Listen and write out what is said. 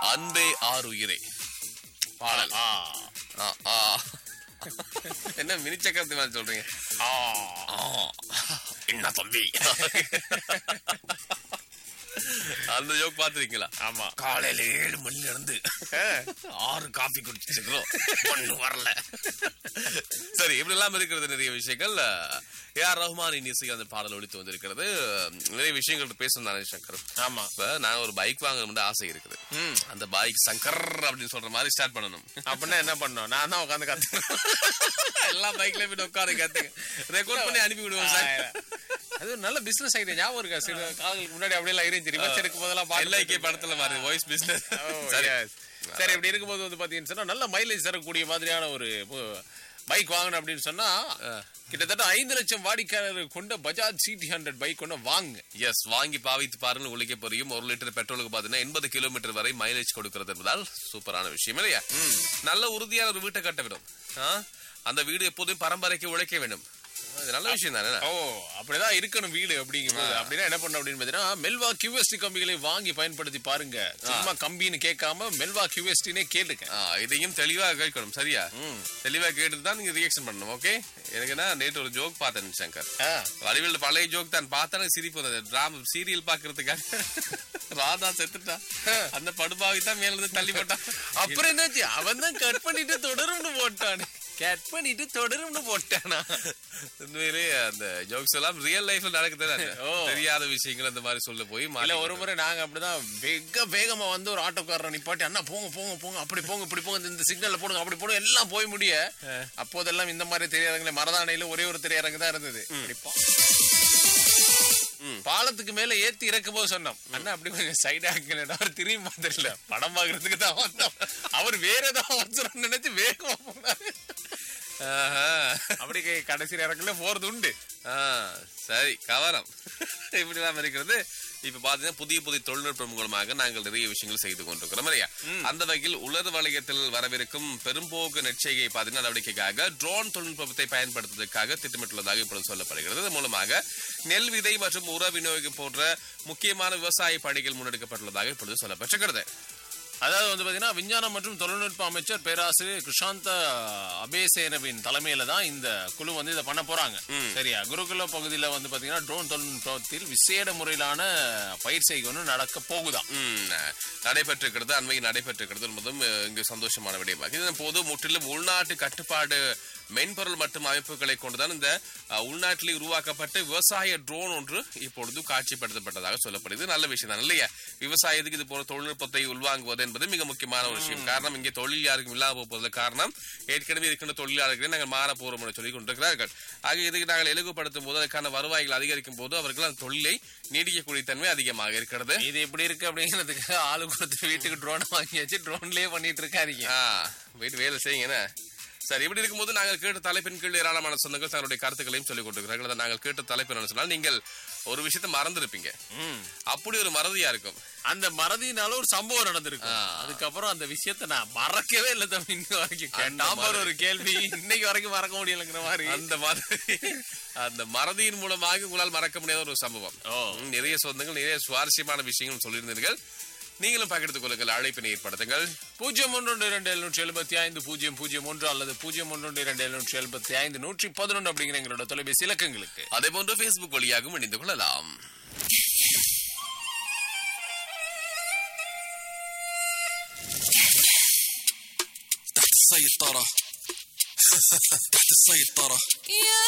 அன்பே ஆறு உயிரே பாடல் ஆ ஆ, ஆ. என்ன மினி சக்கரத்தை மாதிரி சொல்றீங்க ஆ ஆ. என்ன தம்பி அந்த ஜோக் பாத்துருக்கீங்களா ஆமா காலையில ஏழு மணில இருந்து ஆறு காபி குடிச்சிருக்கிறோம் ஒண்ணு வரல சரி இப்படி எல்லாம் இருக்கிறது நிறைய விஷயங்கள் ஏஆர் ரஹ்மானின் இசை அந்த பாடல் ஒழித்து வந்திருக்கிறது நிறைய விஷயங்கள் பேசணும் தானே சங்கர் ஆமா இப்ப நான் ஒரு பைக் வாங்கணும்னு ஆசை இருக்குது ம் அந்த பைக் சங்கர் அப்படின்னு சொல்ற மாதிரி ஸ்டார்ட் பண்ணணும் அப்படின்னா என்ன பண்ணோம் நான் தான் உட்காந்து கத்து எல்லா பைக்லயும் போய் உட்கார கத்துங்க ரெக்கார்ட் பண்ணி அனுப்பி விடுவோம் சார் அது ஒரு நல்ல பிசினஸ் ஐடியா ஞாபகம் இருக்கா சில காலங்களுக்கு முன்னாடி அப்படியே எல்லாம் இருந்து ரிவர்ஸ் எடுக்கும் போதெல்லாம் பாட்டு எல்ஐகே படத்துல மாதிரி வாய்ஸ் பிசினஸ் ஓ, சரி yes. சரி இப்படி இருக்கும்போது வந்து பாத்தீங்கன்னு சொன்னா நல்ல மைலேஜ் தரக்கூடிய மாதிரியான ஒரு பைக் வாங்கணும் அப்படின்னு சொன்னா கிட்டத்தட்ட ஐந்து லட்சம் வாடிக்கையாளர் கொண்ட பஜாஜ் சிடி ஹண்ட்ரட் பைக் ஒன்று வாங்க எஸ் வாங்கி பாவித்து பாருங்க உங்களுக்கே புரியும் ஒரு லிட்டர் பெட்ரோலுக்கு பாத்தீங்கன்னா எண்பது கிலோமீட்டர் வரை மைலேஜ் கொடுக்கிறது என்பதால் சூப்பரான விஷயம் இல்லையா நல்ல உறுதியான ஒரு வீட்டை கட்ட வேண்டும் ஆ? அந்த வீடு எப்போதும் பரம்பரைக்கு உழைக்க வேண்டும் அது நல்ல விஷயம் தானே ஓ அப்படிதான் இருக்கணும் வீடு அப்படிங்கும்போது அப்படின்னா என்ன பண்ணணும் அப்படின்னு பாத்தீங்கன்னா மெல்வா கியூஎஸ்டி கம்பிகளை வாங்கி பயன்படுத்தி பாருங்க சும்மா கம்பின்னு கேட்காம மெல்வா கியூஎஸ்டினே கேளுங்க ஆ, இதையும் தெளிவா கேட்கணும் சரியா தெளிவா கேட்டு தான் நீங்க ரியாக்ஷன் பண்ணணும் ஓகே எனக்கு என்ன நேற்று ஒரு ஜோக் பார்த்தேன் சங்கர் ஆ, வடிவேல் பழைய ஜோக் தான் பார்த்தா எனக்கு சிரிப்பு வந்தது டிராமா சீரியல் பாக்குறதுக்காக ராதா செத்துட்டா அந்த படுபாவி தான் மேல இருந்து தள்ளி போட்டான் அப்புறம் என்னாச்சு அவன் தான் கட் பண்ணிட்டு தொடரும்னு போட்டான் கட் பண்ணிட்டு தொடரும்னு போட்டானா உண்மையிலேயே அந்த ஜோக்ஸ் எல்லாம் ரியல் லைஃப்ல நடக்குது ஓ. தெரியாத விஷயங்கள் அந்த மாதிரி சொல்ல போய் இல்ல மாட்டி ஒரு முறை நாங்க அப்படிதான் வெக வேகமா வந்து ஒரு ஆட்டோக்காரரை நிப்பாட்டி அண்ணா போங்க போங்க போங்க அப்படி போங்க இப்படி போங்க இந்த- இந்த சிக்னல்ல போடுங்க அப்படி போடுங்க எல்லாம் போய் முடிய அப்போதெல்லாம் இந்த மாதிரி தெரியாதங்களே மரதானையில ஒரே ஒரு திரையரங்கு தான் இருந்தது இப்படி பா- பாலத்துக்கு மேல ஏத்தி இறக்கும் போது சொன்னோம் அண்ணா அப்படி கொஞ்சம் சைடா அவர் திரும்பி பார்த்திருல படம் பாக்குறதுக்கு தான் வந்தோம் அவர் வேற ஏதாவது அவசரம் நினைச்சு வேகமா போனாரு ஆஹா. அப்படி கை- கடைசி இறக்குல போறது உண்டு ஆ, சரி கவனம் இப்படி எல்லாம் இருக்கிறது இப்ப பாத்தீங்கன்னா புதிய புதிய தொழில்நுட்பம் மூலமாக நாங்கள் நிறைய விஷயங்கள் செய்து கொண்டிருக்கிறோம் இல்லையா அந்த வகையில் உலர் வளையத்தில் வரவிருக்கும் பெரும்போக்கு நெற்செய்கை பாத்தீங்கன்னா நடவடிக்கைக்காக ட்ரோன் தொழில்நுட்பத்தை பயன்படுத்துவதற்காக திட்டமிட்டுள்ளதாக இப்பொழுது சொல்லப்படுகிறது இது மூலமாக நெல் விதை மற்றும் உர விநியோகம் போன்ற முக்கியமான விவசாய பணிகள் முன்னெடுக்கப்பட்டுள்ளதாக இப்பொழுது சொல்லப்பட்டிருக்கிறது அதாவது வந்து பாத்தீங்கன்னா விஞ்ஞானம் மற்றும் தொழில்நுட்ப அமைச்சர் பேராசிரியர் கிருஷாந்த அபேசேனவின் தலைமையில தான் இந்த குழு வந்து இதை பண்ண போறாங்க சரியா குருகுல பகுதியில வந்து பாத்தீங்கன்னா ட்ரோன் தொழில்நுட்பத்தில் விசேட முறையிலான பயிற்சி ஒன்று நடக்க போகுதாம் ம், நடைபெற்றிருக்கிறது அண்மையில் நடைபெற்றிருக்கிறது என்பதும் அஹ், இங்கு சந்தோஷமான விடயமாக இதன் போது முற்றிலும் உள்நாட்டு கட்டுப்பாடு மென்பொருள் மற்றும் அமைப்புகளை கொண்டுதான் இந்த அஹ், உள்நாட்டிலே உருவாக்கப்பட்ட விவசாய ட்ரோன் ஒன்று இப்பொழுது காட்சிப்படுத்தப்பட்டதாக சொல்லப்படுது நல்ல விஷயம் தான் இல்லையா விவசாயத்துக்கு இது போல தொழில்நுட்பத்தை உள்வாங்குவது என்பது மிக முக்கியமான ஒரு விஷயம் காரணம் இங்கே தொழில் யாருக்கும் இல்லாம போவதற்கு காரணம் ஏற்கனவே இருக்கின்ற தொழிலாளர்களை நாங்கள் மாற போறோம் என்று சொல்லி கொண்டிருக்கிறார்கள் ஆக இதுக்கு நாங்கள் இலகுபடுத்தும் போது அதற்கான வருவாய்கள் அதிகரிக்கும் போது அவர்கள் அந்த தொழிலை நீடிக்கக்கூடிய தன்மை அதிகமாக இருக்கிறது இது எப்படி இருக்கு அப்படிங்கிறதுக்கு ஆளு கொடுத்து வீட்டுக்கு ட்ரோன் வாங்கியாச்சு ட்ரோன்லயே பண்ணிட்டு இருக்காதீங்க ஆ, போயிட்டு வேலை செய்யுங்க என்ன? சரி இப்படி இருக்கும்போது நாங்கள் கேட்ட தலைப்பின் கீழ் ஏராளமான சொந்தங்கள் தங்களுடைய கருத்துக்களையும் சொல்லிக் கொண்டிருக்கிறார்கள் அதை நாங்கள் கேட்ட தலைப்பு என்னன்னு சொன்னால் நீங்கள் ஒரு விஷயத்தை மறந்துருப்பீங்க ம். அப்படி ஒரு மறதியா இருக்கும் அந்த மறதினால ஒரு சம்பவம் நடந்திருக்கு ஆ. அதுக்கப்புறம் அந்த விஷயத்தை நான் மறக்கவே இல்லை தம்பி இன்ன வரைக்கும் அந்த கேட்டாம மாதிரி. ஒரு கேள்வி இன்னைக்கு வரைக்கும் மறக்க முடியலங்கிற மாதிரி அந்த மாதிரி அந்த மறதியின் மூலமாக உங்களால் மறக்க முடியாத ஒரு சம்பவம் ஓ. ம், நிறைய சொந்தங்கள் நிறைய சுவாரஸ்யமான விஷயங்கள் சொல்லியிருந்தீர்கள் நீங்களும் பகிர்ந்து கொள்ளுங்கள் அழைப்பினை ஏற்படுத்துங்கள் பூஜ்ஜியம் ஒன்று இரண்டு எழுநூற்றி எழுபத்தி ஐந்து பூஜ்ஜியம் பூஜ்ஜியம் ஒன்று அல்லது பூஜ்ஜியம் ஒன்று இரண்டு எழுநூற்றி எழுபத்தி ஐந்து நூற்றி பதினொன்று அப்படிங்கிற எங்களோட தொலைபேசி இலக்கங்களுக்கு அதே போன்று Facebook வழியாகவும் இணைந்து கொள்ளலாம் تحت السيطرة تحت السيطرة يا